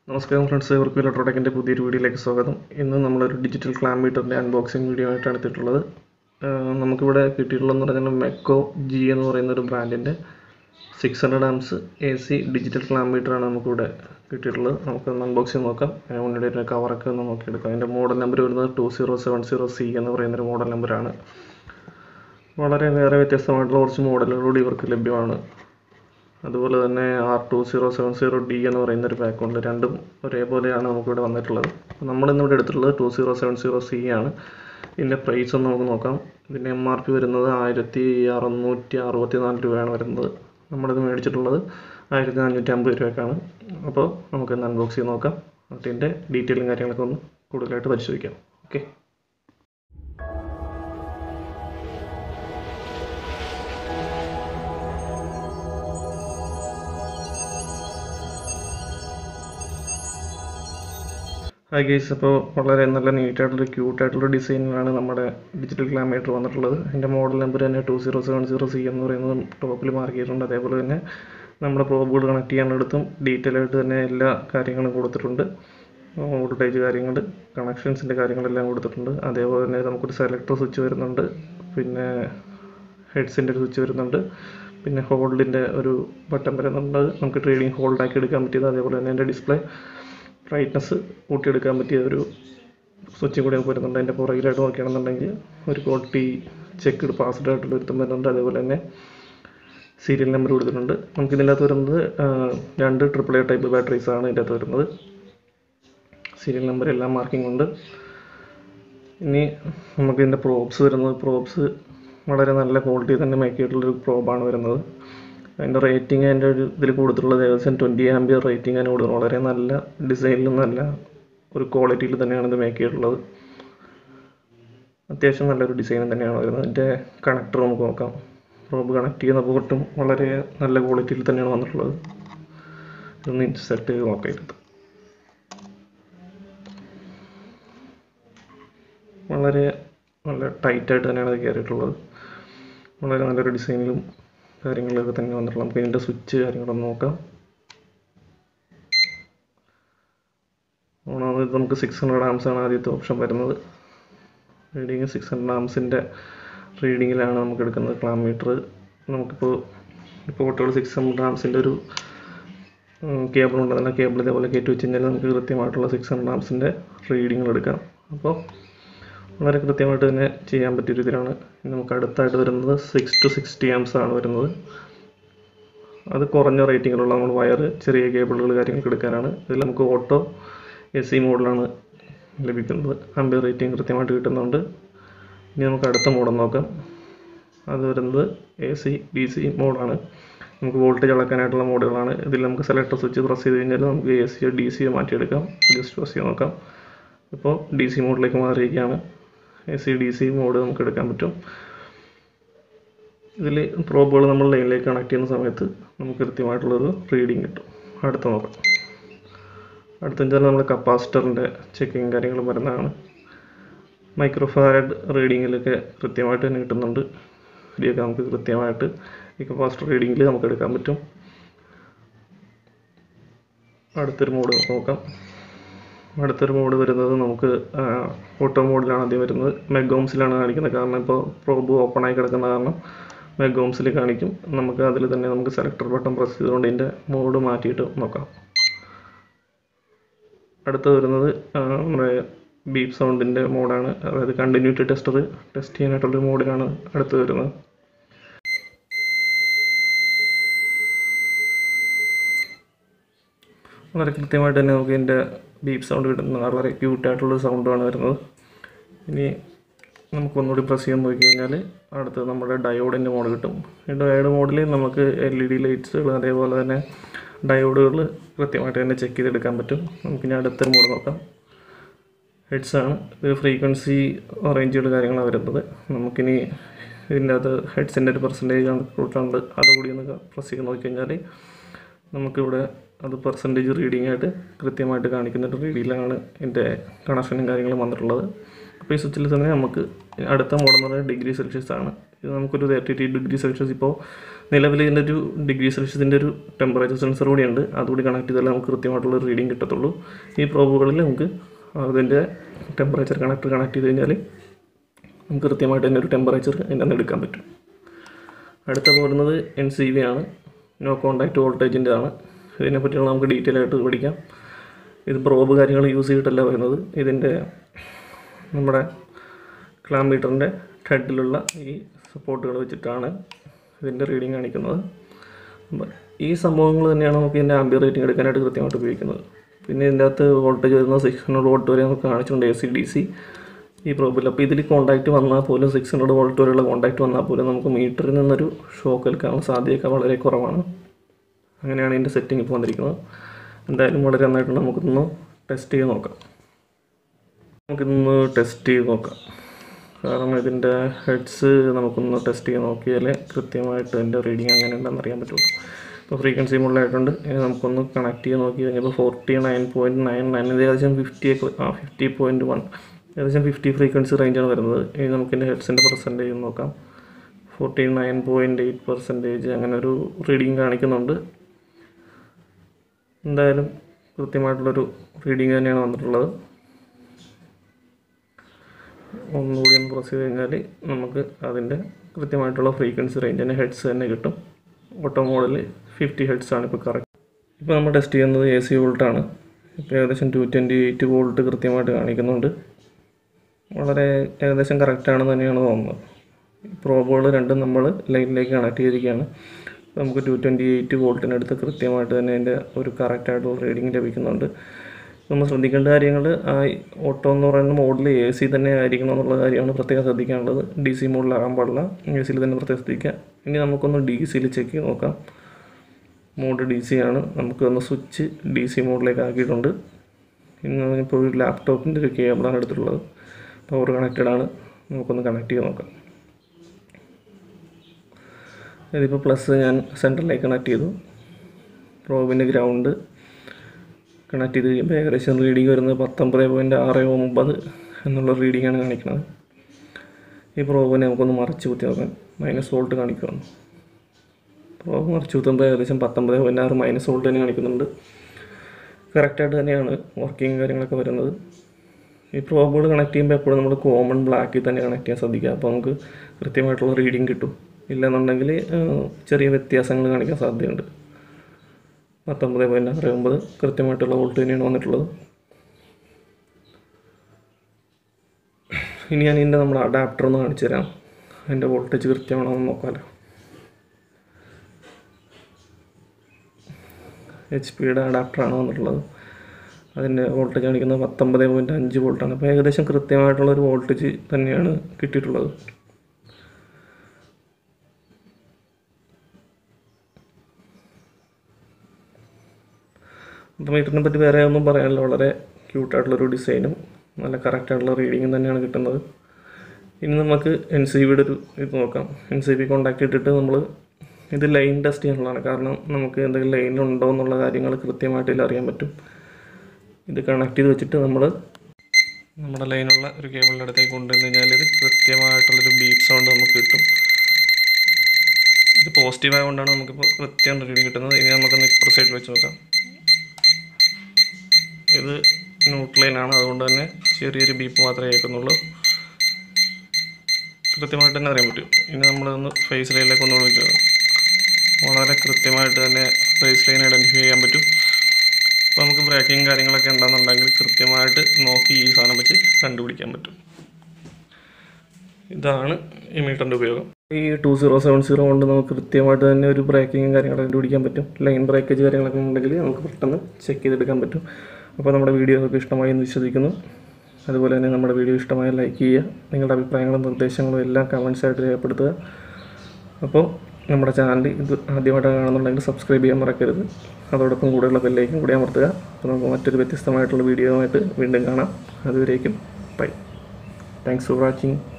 നമസ്കാരം ഫ്രണ്ട്സ് ഇവർക്ക് ഇലക്ട്രോടെക്കിൻ്റെ പുതിയൊരു വീഡിയോയിലേക്ക് സ്വാഗതം ഇന്ന് നമ്മളൊരു ഡിജിറ്റൽ ക്ലാം മീറ്ററിൻ്റെ അൺബോക്സിംഗ് വീഡിയോ ആയിട്ടാണ് എത്തിയിട്ടുള്ളത് ആഹ് നമുക്കിവിടെ കിട്ടിയിട്ടുള്ളതെന്ന് പറഞ്ഞാൽ മെക്കോ ജി എന്ന് പറയുന്ന ഒരു ബ്രാൻഡിൻ്റെ six hundred amps A C digital clamp മീറ്ററാണ് നമുക്കിവിടെ കിട്ടിയിട്ടുള്ളത് നമുക്ക് അൺബോക്സിംഗ് നോക്കാം അതിന് മുന്നേ ഒരു കവറൊക്കെ ഒന്ന് നോക്കിയെടുക്കാം അതിൻ്റെ മോഡൽ നമ്പർ വരുന്നത് two zero seven zero C എന്ന് പറയുന്നൊരു മോഡൽ നമ്പറാണ് വളരെ വേറെ വ്യത്യസ്തമായിട്ടുള്ള കുറച്ച് മോഡലുകളൂടി ഇവർക്ക് ലഭ്യമാണ് അതുപോലെ തന്നെ R two zero seven zero D എന്ന് പറയുന്ന ഒരു പാക്കുണ്ട് രണ്ടും ഒരേപോലെയാണ് നമുക്കിവിടെ വന്നിട്ടുള്ളത് നമ്മളിന്നിവിടെ എടുത്തിട്ടുള്ളത് two zero seven zero C ആണ് ഇതിൻ്റെ പ്രൈസ് ഒന്ന് നമുക്ക് നോക്കാം ഇതിൻ്റെ എം ആർ പി വരുന്നത് ആയിരത്തി അറുന്നൂറ്റി അറുപത്തി നാല് രൂപയാണ് വരുന്നത് നമ്മളിത് മേടിച്ചിട്ടുള്ളത് ആയിരത്തി നാനൂറ്റി അമ്പത് രൂപയ്ക്കാണ് അപ്പോൾ നമുക്കിന്ന് അൺബോക്സ് ചെയ്ത് നോക്കാം എന്നിട്ട് ഇതിൻ്റെ ഡീറ്റെയിലും കാര്യങ്ങളൊക്കെ ഒന്ന് കൂടുതലായിട്ട് പരിശോധിക്കാം ഓക്കെ ഹായ് ഗൈസ് അപ്പോൾ വളരെ നല്ല നീറ്റായിട്ടുള്ള ക്യൂട്ടായിട്ടുള്ള ഡിസൈനിലാണ് നമ്മുടെ ഡിജിറ്റൽ ക്ലാമേറ്റർ വന്നിട്ടുള്ളത് അതിൻ്റെ മോഡൽ നമ്പർ തന്നെ two zero seven zero C എന്ന് പറയുന്നത് ടോപ്പിൽ മാർക്ക് ചെയ്തിട്ടുണ്ട് അതേപോലെ തന്നെ നമ്മുടെ പ്രോബുകൾ കണക്ട് ചെയ്യാനിടത്തും ഡീറ്റെയിൽ ആയിട്ട് തന്നെ എല്ലാ കാര്യങ്ങളും കൊടുത്തിട്ടുണ്ട് വോൾട്ടേജ് കാര്യങ്ങൾ കണക്ഷൻസിൻ്റെ കാര്യങ്ങളെല്ലാം കൊടുത്തിട്ടുണ്ട് അതേപോലെ തന്നെ നമുക്കൊരു സെലക്ടർ സ്വിച്ച് വരുന്നുണ്ട് പിന്നെ ഹെഡ്സിൻ്റെ ഒരു സ്വിച്ച് വരുന്നുണ്ട് പിന്നെ ഹോൾഡിൻ്റെ ഒരു ബട്ടൺ വരുന്നുണ്ട് നമുക്ക് ട്രേഡിങ് ഹോൾഡാക്കി എടുക്കാൻ പറ്റിയത് അതേപോലെ തന്നെ എൻ്റെ ഡിസ്പ്ലേ ബ്രൈറ്റ്നസ് കൂട്ടിയെടുക്കാൻ പറ്റിയ ഒരു സ്വിച്ചും കൂടി നമുക്ക് വരുന്നുണ്ട് അതിൻ്റെ പുറകിലായിട്ട് നോക്കുകയാണെന്നുണ്ടെങ്കിൽ ഒരു ക്വാളിറ്റി ചെക്ക് പാസ്ഡ് ആയിട്ടുള്ള ഒരുത്തം വരുന്നുണ്ട് അതേപോലെ തന്നെ സീരിയൽ നമ്പർ കൊടുത്തിട്ടുണ്ട് നമുക്ക് ഇതിൻ്റെ അകത്ത് വരുന്നത് ആ, രണ്ട് ട്രിപ്പിൾ എ ടൈപ്പ് ബാറ്ററീസ് ആണ് ഇതിൻ്റെ അകത്ത് വരുന്നത് സീരിയൽ നമ്പർ എല്ലാം മാർക്കിംഗ് ഉണ്ട് ഇനി നമുക്ക് ഇതിൻ്റെ പ്രോബ്സ് വരുന്നത് പ്രോബ്സ് വളരെ നല്ല ക്വാളിറ്റി തന്നെ മേക്ക് ചെയ്തിട്ടുള്ളൊരു പ്രോബാണ് വരുന്നത് അതിൻ്റെ റേറ്റിംഗ് അതിൻ്റെ ഒരു ഇതിൽ കൊടുത്തിട്ടുള്ളത് ഏകദേശം ട്വൻറ്റി ആംബിയർ റേറ്റിംഗ് ആണ് കൊടുക്കുന്നത് വളരെ നല്ല ഡിസൈനിലും നല്ല ഒരു ക്വാളിറ്റിയിൽ തന്നെയാണ് ഇത് മേക്ക് ചെയ്തിട്ടുള്ളത് അത്യാവശ്യം നല്ലൊരു ഡിസൈൻ തന്നെയാണ് വരുന്നത് അതിൻ്റെ കണക്ടർ നമുക്ക് നോക്കാം പ്രോബ് കണക്ട് ചെയ്യുന്ന പോർട്ടും വളരെ നല്ല ക്വാളിറ്റിയിൽ തന്നെയാണ് വന്നിട്ടുള്ളത് ഇതൊന്ന് സെറ്റ് ചെയ്ത് നോക്കാം ഇരുത്ത് വളരെ നല്ല ടൈറ്റായിട്ട് തന്നെയാണ് ഇത് കയറിയിട്ടുള്ളത് വളരെ നല്ലൊരു ഡിസൈനിലും കാര്യങ്ങളിലൊക്കെ തന്നെ വന്നിട്ടുള്ളത് നമുക്ക് ഇതിൻ്റെ സ്വിച്ച് കാര്യങ്ങളൊന്ന് നോക്കാം ഒന്നാമത് നമുക്ക് സിക്സ് ഹൺഡ്രഡ് ആംസ് ആണ് ആദ്യത്തെ ഓപ്ഷൻ വരുന്നത് റീഡിങ് സിക്സ് ഹൺഡ്രഡ് ആംസിൻ്റെ റീഡിങ്ങിലാണ് നമുക്ക് എടുക്കുന്നത് ക്ലാം മീറ്റർ നമുക്കിപ്പോൾ ഇപ്പോൾ കുട്ടികൾ സിക്സ് ഹൺഡ്രഡ് ആംസിൻ്റെ ഒരു കേബിൾ ഉണ്ടെന്നുള്ള കേബിൾ ഇതേപോലെ കയറ്റി വെച്ച് കഴിഞ്ഞാൽ നമുക്ക് കൃത്യമായിട്ടുള്ള സിക്സ് ഹൺഡ്രഡ് ആംസിൻ്റെ റീഡിങ്ങൾ എടുക്കാം അപ്പോൾ വളരെ കൃത്യമായിട്ട് തന്നെ ചെയ്യാൻ പറ്റിയ രീതിയിലാണ് ഇനി നമുക്ക് അടുത്തായിട്ട് വരുന്നത് സിക്സ് ടു സിക്സ്റ്റി ആംസ് ആണ് വരുന്നത് അത് കുറഞ്ഞ റേറ്റിങ്ങിലുള്ള നമ്മൾ വയർ ചെറിയ കേബിളുകൾ കാര്യങ്ങൾക്ക് എടുക്കാനാണ് ഇതിൽ നമുക്ക് ഓട്ടോ എ സി മോഡലാണ് ലഭിക്കുന്നത് അമ്പയർ റേറ്റിംഗ് കൃത്യമായിട്ട് കിട്ടുന്നുണ്ട് ഇനി നമുക്ക് അടുത്ത മോഡൽ നോക്കാം അത് വരുന്നത് എ സി ഡി സി മോഡാണ് നമുക്ക് വോൾട്ടേജ് അളക്കാനായിട്ടുള്ള മോഡുകളാണ് ഇതിൽ നമുക്ക് സെലക്ടർ സ്വിച്ച് പ്രസ് ചെയ്ത് കഴിഞ്ഞാൽ നമുക്ക് എ സിയോ ഡി സിയോ മാറ്റിയെടുക്കാം ജസ്റ്റ് പ്രസ് ചെയ്ത് നോക്കാം ഇപ്പോൾ ഡി സി മോഡിലേക്ക് മാറിയിരിക്കുകയാണ് A C D C mode നമുക്ക് എടുക്കാൻ പറ്റും ഇതിൽ പ്രോബുകൾ നമ്മൾ ലൈനിലേക്ക് കണക്ട് ചെയ്യുന്ന സമയത്ത് നമുക്ക് കൃത്യമായിട്ടുള്ളൊരു റീഡിങ് കിട്ടും അടുത്ത നോക്കാം അടുത്ത വെച്ചാൽ നമ്മൾ കപ്പാസിറ്ററിൻ്റെ ചെക്കിങ് കാര്യങ്ങളും വരുന്നതാണ് മൈക്രോഫാരഡ് റീഡിങ്ങിലൊക്കെ കൃത്യമായിട്ട് തന്നെ കിട്ടുന്നുണ്ട് ഇതൊക്കെ നമുക്ക് കൃത്യമായിട്ട് ഈ കപ്പാസിറ്റർ റീഡിങ്ങിൽ നമുക്ക് എടുക്കാൻ പറ്റും അടുത്തൊരു മോഡ് നോക്കാം അടുത്തൊരു മോഡ് വരുന്നത് നമുക്ക് ഓട്ടോ മോഡിലാണ് ആദ്യം വരുന്നത് മെഗോംസിലാണ് കാണിക്കുന്നത് കാരണം ഇപ്പോൾ പ്രോബ് ഓപ്പൺ ആയി കിടക്കുന്ന കാരണം മെഗോംസിൽ കാണിക്കും നമുക്ക് അതിൽ തന്നെ നമുക്ക് സെലക്ടർ ബട്ടൺ പ്രസ് ചെയ്തുകൊണ്ട് ഇതിൻ്റെ മോഡ് മാറ്റിയിട്ട് നോക്കാം അടുത്ത് വരുന്നത് ആ, നമ്മുടെ ബീപ്പ് സൗണ്ടിൻ്റെ മോഡാണ് അതായത് കണ്ടിന്യൂറ്റി ടെസ്റ്റർ ടെസ്റ്റ് ചെയ്യാനായിട്ടുള്ളൊരു മോഡിലാണ് അടുത്ത് വരുന്നത് വളരെ കൃത്യമായിട്ട് തന്നെ നമുക്ക് ഇതിൻ്റെ ബീപ്പ് സൗണ്ട് കിട്ടുന്ന വളരെ ക്യൂട്ടായിട്ടുള്ള സൗണ്ടാണ് വരുന്നത് ഇനി നമുക്ക് ഒന്നുകൂടി പ്രസ് ചെയ്യാൻ നോക്കി കഴിഞ്ഞാൽ അടുത്ത് നമ്മുടെ ഡയോഡിൻ്റെ മോഡ് കിട്ടും ഈ ഡയോഡ് മോഡിൽ നമുക്ക് എൽ ഇ ഡി ലൈറ്റ്സുകൾ അതേപോലെ തന്നെ ഡയോഡുകൾ കൃത്യമായിട്ട് തന്നെ ചെക്ക് ചെയ്തെടുക്കാൻ പറ്റും നമുക്കിനി അടുത്തൊരു മോഡ് നോക്കാം ഹെഡ്സ് ആണ് ഇത് ഫ്രീക്വൻസി റേഞ്ചുകൾ കാര്യങ്ങളാണ് വരുന്നത് നമുക്കിനി ഇതിൻ്റെ അത് ഹെഡ്സിൻ്റെ ഒരു പെർസെൻറ്റേജ് കൊടുത്തിട്ടുണ്ട് അതുകൂടി ഒന്ന് പ്രസ് ചെയ്ത് നോക്കിക്കഴിഞ്ഞാൽ നമുക്കിവിടെ അത് പെർസെൻറ്റേജ് റീഡിംഗ് ആയിട്ട് കൃത്യമായിട്ട് കാണിക്കുന്ന ഒരു രീതിയിലാണ് ഇതിൻ്റെ കണക്ഷനും കാര്യങ്ങളും വന്നിട്ടുള്ളത് അപ്പോൾ ഈ സ്വിച്ചിൽ തന്നെ നമുക്ക് അടുത്ത മോഡൽ എന്ന് പറയുന്നത് ഡിഗ്രി സെൽഷ്യസ് ആണ് ഇത് നമുക്കൊരു തേർട്ടി ഡിഗ്രി സെൽഷ്യസ് ഇപ്പോൾ നിലവിൽ ഇതിൻ്റെ ഒരു ഡിഗ്രി സെൽഷ്യസിൻ്റെ ഒരു ടെമ്പറേച്ചർ സെൻസർ കൂടിയുണ്ട് അതുകൂടി കണക്ട് ചെയ്താലേ നമുക്ക് കൃത്യമായിട്ടുള്ള ഒരു റീഡിങ് കിട്ടത്തുള്ളൂ ഈ പ്രോബുകളിൽ നമുക്ക് അതിൻ്റെ ടെമ്പറേച്ചർ കണക്ടർ കണക്ട് ചെയ്ത് കഴിഞ്ഞാൽ നമുക്ക് കൃത്യമായിട്ട് തന്നെ ഒരു ടെമ്പറേച്ചർ അതിൻ്റെ നിന്ന് എടുക്കാൻ പറ്റും അടുത്ത പോരുന്നത് എൻ സി വി ആണ് നോ കോണ്ടാക്ട് വോൾട്ടേജിൻ്റെ ആണ് ഇതിനെ പറ്റിയുള്ള നമുക്ക് ഡീറ്റെയിൽ ആയിട്ട് പഠിക്കാം ഇത് പ്രോബ് കാര്യങ്ങൾ യൂസ് ചെയ്തിട്ടല്ല വരുന്നത് ഇതിൻ്റെ നമ്മുടെ ക്ലാം മീറ്ററിൻ്റെ ഹെഡിലുള്ള ഈ സപ്പോർട്ടുകൾ വെച്ചിട്ടാണ് ഇതിൻ്റെ റീഡിങ് കാണിക്കുന്നത് അപ്പം ഈ സംഭവങ്ങൾ തന്നെയാണ് നമുക്ക് ഇതിൻ്റെ ആംബിയർ റേറ്റിംഗ് എടുക്കാനായിട്ട് കൃത്യമായിട്ട് ഉപയോഗിക്കുന്നത് പിന്നെ ഇതിൻ്റെ അകത്ത് വോൾട്ടേജ് വരുന്നത് സിക്സ് ഹൺഡ്രഡ് വോൾട്ട് വരെ നമുക്ക് കാണിച്ചിട്ടുണ്ട് എ സി ഡി സി ഈ പ്രോബിൽ അപ്പോൾ ഇതിൽ കോൺടാക്റ്റ് വന്നാൽ പോലും സിക്സ് ഹൺഡ്രഡ് വോൾട്ട് വരെയുള്ള കോൺടാക്റ്റ് വന്നാൽ പോലും നമുക്ക് മീറ്ററിൽ നിന്നൊരു ഷോക്ക് എടുക്കാനുള്ള സാധ്യതയൊക്കെ വളരെ കുറവാണ് അങ്ങനെയാണ് ഇതിൻ്റെ സെറ്റിംഗ് ഇപ്പോൾ വന്നിരിക്കുന്നത് എന്തായാലും വളരെ നന്നായിട്ട് നമുക്കിതൊന്ന് ടെസ്റ്റ് ചെയ്ത് നോക്കാം നമുക്കിതൊന്ന് ടെസ്റ്റ് ചെയ്ത് നോക്കാം കാരണം ഇതിൻ്റെ ഹെഡ്സ് നമുക്കൊന്ന് ടെസ്റ്റ് ചെയ്ത് നോക്കിയാലേ കൃത്യമായിട്ട് ഇതിൻ്റെ റീഡിങ് അങ്ങനെ ഉണ്ടെന്ന് അറിയാൻ പറ്റുള്ളൂ ഇപ്പോൾ ഫ്രീക്വൻസി മുകളിലായിട്ടുണ്ട് ഇനി നമുക്കൊന്ന് കണക്ട് ചെയ്ത് നോക്കി കഴിഞ്ഞപ്പോൾ forty nine point nine nine ഏകദേശം ഫിഫ്റ്റി ആ ഫിഫ്റ്റി പോയിൻറ്റ് വൺ ഏകദേശം ഫിഫ്റ്റി ഫ്രീക്വൻസി റേഞ്ചാണ് വരുന്നത് ഇനി നമുക്കിൻ്റെ ഹെഡ്സിൻ്റെ പെർസെൻറ്റേജ് നോക്കാം forty nine point eight percentage അങ്ങനെ ഒരു റീഡിങ് കാണിക്കുന്നുണ്ട് എന്തായാലും കൃത്യമായിട്ടുള്ളൊരു റീഡിങ് തന്നെയാണ് വന്നിട്ടുള്ളത് ഒന്നുകൂടി ഒന്ന് പ്രസ് ചെയ്ത് കഴിഞ്ഞാൽ നമുക്ക് അതിൻ്റെ കൃത്യമായിട്ടുള്ള ഫ്രീക്വൻസി റേഞ്ച് തന്നെ ഹെഡ്സ് തന്നെ കിട്ടും ഓട്ടോ മോഡൽ ഫിഫ്റ്റി ഹെഡ്സ് ആണ് ഇപ്പോൾ കറക്റ്റ് ഇപ്പോൾ നമ്മൾ ടെസ്റ്റ് ചെയ്യുന്നത് എ സി വോൾട്ടാണ് ഇപ്പോൾ ഏകദേശം ടു ട്വൻറ്റി എയ്റ്റ് വോൾട്ട് കൃത്യമായിട്ട് കാണിക്കുന്നുണ്ട് വളരെ ഏകദേശം കറക്റ്റാണെന്ന് തന്നെയാണ് തോന്നുന്നത് പ്രോബുകൾ രണ്ടും നമ്മൾ ലൈനിലേക്ക് കണക്ട് ചെയ്തിരിക്കുകയാണ് അപ്പോൾ നമുക്ക് ടു ട്വൻറ്റി എയ്റ്റ് വോൾട്ടിനടുത്ത് കൃത്യമായിട്ട് തന്നെ അതിൻ്റെ ഒരു കറക്റ്റായിട്ടുള്ള റീഡിങ് ലഭിക്കുന്നുണ്ട് നമ്മൾ ശ്രദ്ധിക്കേണ്ട കാര്യങ്ങൾ ആ ഓട്ടോ എന്ന് പറയുന്ന മോഡിൽ എ സി തന്നെ ആയിരിക്കണം എന്നുള്ള കാര്യമാണ് പ്രത്യേകം ശ്രദ്ധിക്കാനുള്ളത് ഡി സി മോഡിലാകാൻ പാടില്ല എ സിയിൽ തന്നെ പ്രത്യേകം ശ്രദ്ധിക്കുക ഇനി നമുക്കൊന്ന് ഡി സിയിൽ ചെക്ക് ചെയ്ത് നോക്കാം മോഡ് ഡി സി ആണ് നമുക്ക് ഒന്ന് സ്വിച്ച് ഡി സി മോഡിലേക്ക് ആക്കിയിട്ടുണ്ട് ഇന്ന് ഇപ്പോൾ ഒരു ലാപ്ടോപ്പിൻ്റെ ഒരു കേബിളാണ് എടുത്തിട്ടുള്ളത് പവർ കണക്റ്റഡ് ആണ് നമുക്കൊന്ന് കണക്ട് ചെയ്ത് നോക്കാം ഇതിപ്പോൾ പ്ലസ് ഞാൻ സെൻറ്ററിലേക്ക് കണക്ട് ചെയ്തു പ്രോബിൻ്റെ ഗ്രൗണ്ട് കണക്ട് ചെയ്ത് കഴിയുമ്പോൾ ഏകദേശം റീഡിങ് വരുന്നത് പത്തൊമ്പത് പോയിൻറ്റ് ആറ് ഒമ്പത് എന്നുള്ള റീഡിങ്ങാണ് കാണിക്കുന്നത് ഈ പ്രോബിനെ നമുക്കൊന്ന് മറിച്ച് കുത്തി നോക്കാം മൈനസ് വോൾട്ട് കാണിക്കുകയാണ് പ്രോബ് മറിച്ച് കുത്തുമ്പോൾ ഏകദേശം പത്തൊമ്പത് പോയിൻറ്റ് ആറ് മൈനസ് വോൾട്ട് തന്നെ കാണിക്കുന്നുണ്ട് കറക്റ്റായിട്ട് തന്നെയാണ് വർക്കിംഗ് കാര്യങ്ങളൊക്കെ വരുന്നത് ഈ പ്രോബുകൾ കണക്ട് ചെയ്യുമ്പോൾ എപ്പോഴും നമ്മൾ കോമൺ ബ്ലാക്കിൽ തന്നെ കണക്ട് ചെയ്യാൻ ശ്രദ്ധിക്കുക അപ്പോൾ നമുക്ക് കൃത്യമായിട്ടുള്ള റീഡിങ് കിട്ടും ഇല്ലെന്നുണ്ടെങ്കിൽ ചെറിയ വ്യത്യാസങ്ങൾ കാണിക്കാൻ സാധ്യതയുണ്ട് പത്തൊമ്പത് പോയിൻറ്റ് ആറ് ഒമ്പത് കൃത്യമായിട്ടുള്ള വോൾട്ട് തന്നെയാണ് വന്നിട്ടുള്ളത് ഇനി ഞാൻ ഇതിൻ്റെ നമ്മുടെ അഡാപ്റ്റർ ഒന്ന് കാണിച്ചു തരാം അതിൻ്റെ വോൾട്ടേജ് കൃത്യമാണോ എന്ന് നോക്കാമല്ലോ എച്ച് പിയുടെ അഡാപ്റ്ററാണ് വന്നിട്ടുള്ളത് അതിൻ്റെ വോൾട്ടേജ് കാണിക്കുന്നത് പത്തൊമ്പത് പോയിൻറ്റ് അഞ്ച് വോൾട്ടാണ് അപ്പോൾ ഏകദേശം കൃത്യമായിട്ടുള്ള ഒരു വോൾട്ടേജ് തന്നെയാണ് കിട്ടിയിട്ടുള്ളത് അപ്പോൾ മീറ്ററിനെ പറ്റി വേറെ ഒന്നും പറയാനില്ല വളരെ ക്യൂട്ടായിട്ടുള്ളൊരു ഡിസൈനും നല്ല കറക്റ്റായിട്ടുള്ള റീഡിങ്ങും തന്നെയാണ് കിട്ടുന്നത് ഇനി നമുക്ക് എൻ സി ബിയുടെ ഒരു ഇത് നോക്കാം എൻ സി ബി കോണ്ടാക്ട് ഇട്ടിട്ട് നമ്മൾ ഇത് ലൈൻ ടെസ്റ്റ് ചെയ്യാനുള്ളതാണ് കാരണം നമുക്ക് എന്തെങ്കിലും ലൈൻ ഉണ്ടോ എന്നുള്ള കാര്യങ്ങൾ കൃത്യമായിട്ട് ഇതിൽ അറിയാൻ പറ്റും ഇത് കണക്ട് ചെയ്ത് വെച്ചിട്ട് നമ്മൾ നമ്മുടെ ലൈനുള്ള ഒരു കേബിളിൻ്റെ അടുത്തേക്ക് കൊണ്ടുവന്ന് കഴിഞ്ഞാൽ ഇത് കൃത്യമായിട്ടുള്ളൊരു ബീപ്പ് സൗണ്ട് നമുക്ക് കിട്ടും ഇത് പോസിറ്റീവ് ആയതുകൊണ്ടാണ് നമുക്കിപ്പോൾ കൃത്യം റീഡിങ് കിട്ടുന്നത് ഇനി നമുക്കൊന്ന് ഇപ്പുറ സൈഡിൽ വെച്ച് നോക്കാം ഇത് ന്യൂട്ട്ലൈനാണ് അതുകൊണ്ട് തന്നെ ചെറിയൊരു ബീപ്പ് മാത്രമേ കേൾക്കുന്നുള്ളൂ കൃത്യമായിട്ട് തന്നെ അറിയാൻ പറ്റും ഇനി നമ്മളൊന്ന് ഫേസ് ലൈനിലേക്ക് ഒന്ന് വിളിച്ചത് വളരെ കൃത്യമായിട്ട് തന്നെ ഫേസ് ലൈൻ ഐഡൻറ്റിഫൈ ചെയ്യാൻ പറ്റും അപ്പോൾ നമുക്ക് ബ്രേക്കിങ് കാര്യങ്ങളൊക്കെ ഉണ്ടെന്നുണ്ടെങ്കിൽ കൃത്യമായിട്ട് നോക്കി ഈ സാധനം വെച്ച് കണ്ടുപിടിക്കാൻ പറ്റും ഇതാണ് ഈ മീറ്ററിൻ്റെ ഉപയോഗം ഈ ടു സീറോ സെവൻ സീറോ കൊണ്ട് നമുക്ക് കൃത്യമായിട്ട് തന്നെ ഒരു ബ്രേക്കിങ്ങും കാര്യങ്ങളൊക്കെ കണ്ടുപിടിക്കാൻ പറ്റും ലൈൻ ബ്രേക്കേജ് കാര്യങ്ങളൊക്കെ ഉണ്ടെങ്കിൽ നമുക്ക് പെട്ടെന്ന് ചെക്ക് ചെയ്തെടുക്കാൻ പറ്റും അപ്പോൾ നമ്മുടെ വീഡിയോ ഒക്കെ ഇഷ്ടമായി എന്ന് വിശ്വസിക്കുന്നു അതുപോലെ തന്നെ നമ്മുടെ വീഡിയോ ഇഷ്ടമായ ലൈക്ക് ചെയ്യുക നിങ്ങളുടെ അഭിപ്രായങ്ങളും നിർദ്ദേശങ്ങളും എല്ലാം കമൻസ് ആയിട്ട് രേഖപ്പെടുത്തുക അപ്പോൾ നമ്മുടെ ചാനൽ ഇത് ആദ്യമായിട്ടാണ് കാണുന്നുണ്ടെങ്കിൽ സബ്സ്ക്രൈബ് ചെയ്യാൻ മറക്കരുത് അതോടൊപ്പം കൂടെയുള്ള ബെല്ലേക്കും കൂടി അമർത്തുക അപ്പോൾ നമുക്ക് മറ്റൊരു വ്യത്യസ്തമായിട്ടുള്ള വീഡിയോ ആയിട്ട് വീണ്ടും കാണാം അതുവരേക്കും ബൈ താങ്ക്സ് ഫോർ വാച്ചിങ്